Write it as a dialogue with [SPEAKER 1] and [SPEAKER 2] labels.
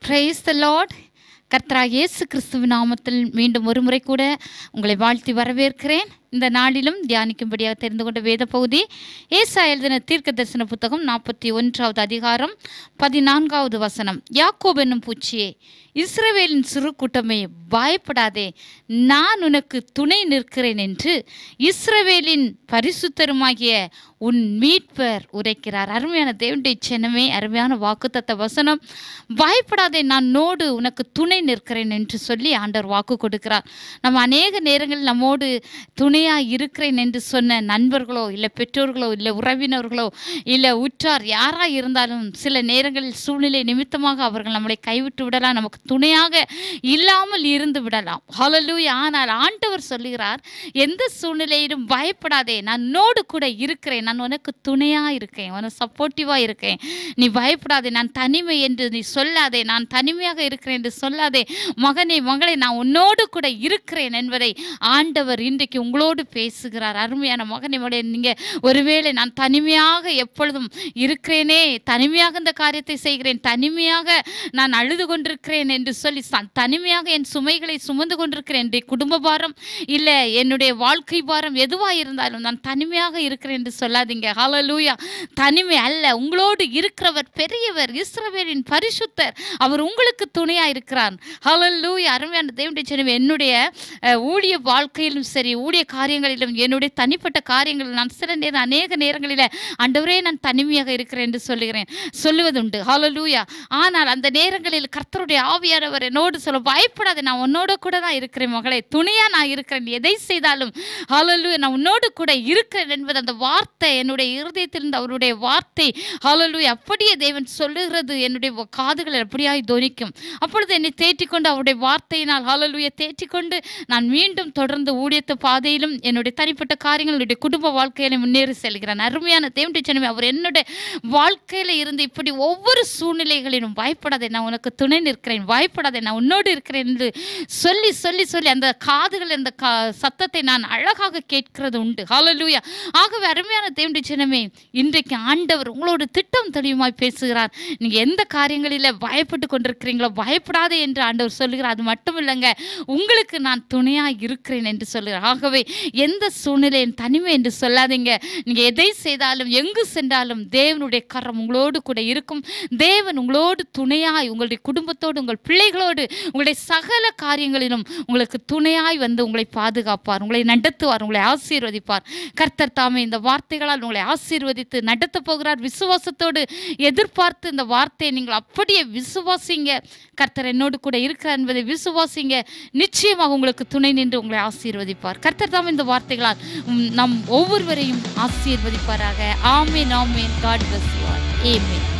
[SPEAKER 1] praise the Lord கர்த்தரா இயேசு கிறிஸ்துவின் நாமத்தில் மீண்டும் ஒரு முறை கூட உங்களை வாழ்த்தி வரவேற்கிறேன் இந்த நாளிலும் தியானிக்கும்படியாக தெரிந்து கொண்ட வேத பகுதி ஏசா எழுதின தீர்க்க தரிசன புத்தகம் நாற்பத்தி ஒன்றாவது அதிகாரம் பதினான்காவது வசனம் யாக்கோப் என்னும் பூச்சியே இஸ்ரவேலின் சிறு கூட்டமே பயப்படாதே நான் உனக்கு துணை நிற்கிறேன் என்று இஸ்ரவேலின் பரிசுத்தருமாகிய உன் மீட்பர் உரைக்கிறார் அருமையான தேவனுடைய சின்னமே அருமையான வாக்குத்தத்த வசனம் பயப்படாதே நான் நோடு உனக்கு துணை நிற்கிறேன் என்று சொல்லி ஆண்டவர் வாக்கு கொடுக்கிறார் நம்ம அநேக நேரங்களில் நம்மோடு துணையாக இருக்கிறேன் என்று சொன்ன நண்பர்களோ இல்லை பெற்றோர்களோ இல்லை உறவினர்களோ இல்லை உற்றார் யாராக இருந்தாலும் சில நேரங்களில் சூழ்நிலை நிமித்தமாக அவர்கள் நம்மளை கைவிட்டு விடலாம் நமக்கு துணையாக இல்லாமல் இருந்து விடலாம் ஹalleluya ஆனால் ஆண்டவர் சொல்லுகிறார் எந்த சூழ்நிலையிலும் பயப்படாதே நான் நோடு கூட இருக்கிறேன் நான் உனக்கு துணையாக இருக்கேன் உனக்கு சப்போர்ட்டிவாக இருக்கேன் நீ பயப்படாதே நான் தனிமை என்று நீ சொல்லாதே நான் தனிமையாக இருக்கிறேன் என்று சொல்லாதே மகனே மகளே நான் உன்னோடு கூட இருக்கிறேன் என்பதை ஆண்டவர் இன்றைக்கு உங்களோடு பேசுகிறார் அருமையான மகனே மகளே நீங்கள் ஒருவேளை நான் தனிமையாக எப்பொழுதும் இருக்கிறேனே தனிமையாக இந்த காரியத்தை செய்கிறேன் தனிமையாக நான் அழுது கொண்டிருக்கிறேன் என்று சொல்லி ச- தனிமையாக என் சுமைகளை சுமந்து கொண்டிருக்கிறேன் என்னுடைய குடும்ப பாரம் இல்லை என்னுடைய வாழ்க்கை பாரம் எதுவாக இருந்தாலும் நான் தனிமையாக இருக்கிறேன் என்று சொல்லாதீங்க ஹalleluya தனிமை அல்ல உங்களோடு இருக்கிறவர் பெரியவர் இஸ்ரவேலின் பரிசுத்தர் அவர் உங்களுக்கு துணையா இருக்கிறார் ஹalleluya அருமையான தேவனுடைய சின்னம் என்னுடைய அஹ், ஊழிய வாழ்க்கையிலும் சரி ஊழிய காரியங்களிலும் என்னுடைய தனிப்பட்ட காரியங்களிலும் நான் சில நேரம் அநேக நேரங்களில் ஆண்டவரே நான் தனிமையாக இருக்கிறேன் என்று சொல்லுகிறேன் சொல்லுவதுண்டு ஹalleluya ஆனால் அந்த நேரங்களில் கர்த்தருடைய ஆவியானவர் என்னோடு சொல்ல பயப்படாத நான் உன்னோட கூட தான் இருக்கிறேன் மகளே துணையா நான் இருக்கிறேன் எதை செய்தாலும் ஹalleluya நான் உன்னோடு கூட இருக்கிறேன் என்பது அந்த வார்த்தை என்னுடைய இருதயத்திலிருந்து அவருடைய வார்த்தை ஹalleluya அப்படியே தேவன் சொல்லுகிறது என்னுடைய காதுகள் அப்படியாய் தொனிக்கும் அப்பொழுது என்னை தேற்றிக்கொண்டு அவருடைய வார்த்தையினால் ஹalleluya தேற்றிக்கொண்டு நான் மீண்டும் தொடர்ந்து ஊழியத்து பாதையிலும் என்னுடைய தனிப்பட்ட காரியங்கள் என்னுடைய குடும்ப வாழ்க்கையில முன்னேறி செல்கிறேன் அருமையான தேவனுடைய ஜனமே அவர் என்னுடைய வாழ்க்கையில இருந்து இப்படி ஒவ்வொரு சூழ்நிலைகளிலும் பயப்படாதே நான் உனக்கு துணை நிற்கிறேன் பயப்படாதே நான் உன்னோடு இருக்கிறேன் என்று சொல்லி சொல்லி சொல்லி அந்த காதுகள் அந்த கா சத்தத்தை நான் அழகாக கேட்கிறது உண்டு ஹalleluya ஆகவே அருமையான தேவனுடைய ஜனமே இன்றைக்கு ஆண்டவர் உங்களோட திட்டம் தெளிவுமாய் பேசுகிறார் நீங்க எந்த காரியங்களில் பயப்பட்டு கொண்டிருக்கிறீங்களோ பயப்படாதே என்று ஆண்டவர் சொல்லுகிறார் அது மட்டும் இல்லைங்க உங்களுக்கு நான் துணையாக இருக்கிறேன் என்று சொல்லுகிறார் ஆகவே எந்த சூழ்நிலையின் தனிமை என்று சொல்லாதீங்க நீங்க எதை செய்தாலும் எங்கு சென்றாலும் தேவனுடைய கரம் உங்களோடு கூட இருக்கும் தேவன் உங்களோடு துணையாய் உங்களுடைய குடும்பத்தோடு உங்கள் பிள்ளைகளோடு உங்களுடைய சகல காரியங்களிலும் உங்களுக்கு துணையாய் வந்து உங்களை பாதுகாப்பார் உங்களை நடத்துவார் உங்களை ஆசீர்வதிப்பார் கர்த்தர் தாமே இந்த வார்த்தைகளால் உங்களை ஆசீர்வதித்து நடத்த போகிறார் விசுவாசத்தோடு எதிர்பார்த்து இந்த வார்த்தையை நீங்கள் அப்படியே விசுவாசிங்க கர்த்தர் என்னோடு கூட இருக்கிறார் என்பதை விசுவாசிங்க நிச்சயமாக உங்களுக்கு துணை நின்று உங்களை ஆசீர்வதிப்பார் கர்த்தர் தாமே இந்த வார்த்தைகளால் உம், நம் ஒவ்வொருவரையும் ஆசீர்வதிப்பாராக ஆமேன் ஆமேன் God bless you all amen